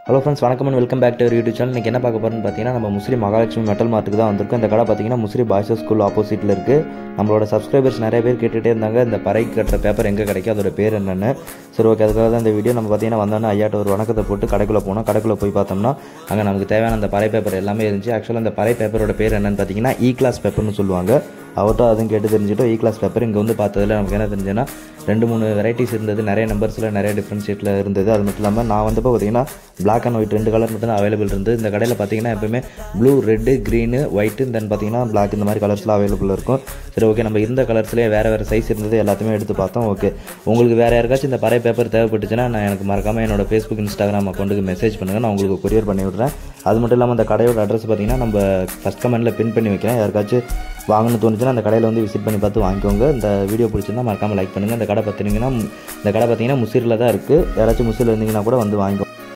hello friends வணக்கம் and welcome back to YouTube channel இன்றைக்கி என்ன பார்க்க போகிறோம்னு பார்த்தீங்கன்னா நம்ம முஸ்லீம் மகாலட்சுமி மெட்டல் மார்ட்டுக்கு தான் வந்திருக்கோம் இந்த கடை பார்த்தீங்கன்னா முஸ்லீம் பாய்ஸ் ஸ்கூல் ஆப்போசிட்டில் இருக்குது நம்மளோட சப்ஸ்கிரைபர்ஸ் நிறைய பேர் கேட்டுகிட்டே இருந்தாங்க இந்த பறை கட்டுற பேப்பர் எங்கே கிடைக்கும் அதோட பேர் என்னென்னு சரி ஓகே அதுக்காக தான் இந்த வீடியோ நம்ம பார்த்தீங்கன்னா வந்தோன்னே ஐயாட்ட ஒரு வணக்கத்தை போட்டு கடைக்குள்ளே போனோம் கடைக்குள்ளே போய் பார்த்தோம்னா அங்கே நமக்கு தேவையான அந்த பறை பேப்பர் எல்லாமே இருந்துச்சு ஆக்சுவலாக அந்த பறை பேப்பரோட பேர் என்னன்னு பார்த்தீங்கன்னா இ கிளாஸ் பேப்பர்னு சொல்லுவாங்க அவர்கிட்ட அதுவும் கேட்டு தெரிஞ்சுட்டோம் இ கிளாஸ் பேப்பர் இங்கே வந்து பார்த்ததுல நமக்கு என்ன தெரிஞ்சுன்னா ரெண்டு மூணு வெரைட்டிஸ் இருந்தது நிறைய நம்பர்ஸில் நிறைய டிஃப்ரெண்ட் ஷேட்டில் இருந்தது அது மட்டும் இல்லாமல் நான் வந்தப்போ பார்த்தீங்கன்னா பிளாக் அண்ட் ஒயிட் ரெண்டு கலர் மட்டும் தான் அவைலபிள் இருந்தது இந்த கடையில் பார்த்தீங்கன்னா எப்பவுமே blue red green white then பார்த்தீங்கன்னா பிளாக் இந்த மாதிரி கலர்ஸ்லாம் அவைலபிள் இருக்கும் சரி ஓகே நம்ம இருந்த கலர்ஸ்லேயே வேறு வேறு சைஸ் இருந்தது எல்லாத்தையுமே எடுத்து பார்த்தோம் ஓகே உங்களுக்கு வேறு யாருக்காச்சும் இந்த பறை பேப்பர் தேவைப்பட்டுச்சுன்னா நான் எனக்கு மறக்காமல் என்னோட ஃபேஸ்புக் இன்ஸ்டாகிராம் அக்கௌண்ட்டுக்கு மெசேஜ் பண்ணுங்கள் நான் உங்களுக்கு கொரியர் பண்ணி விட்றேன் அது மட்டும் இல்லாமல் அந்த கடையோட அட்ரஸ் பார்த்தீங்கன்னா நம்ம ஃபஸ்ட் கமெண்ட்டில் பின் பண்ணி வைக்கிறேன் யாருக்காச்சும் வாங்கணும்னு தோணுச்சுன்னா அந்த கடையில் வந்து விசிட் பண்ணி பார்த்து வாங்கிக்கோங்க இந்த வீடியோ பிடிச்சிருந்தா மறக்காமல் லைக் பண்ணுங்கள் இந்த கடை பார்த்தீங்கன்னா இந்த கடை பார்த்தீங்கன்னா முசிறில் தான் இருக்குது யாராச்சும் முசிறில் இருந்தீங்கன்னா கூட வந்து வாங்கிக்கோங்க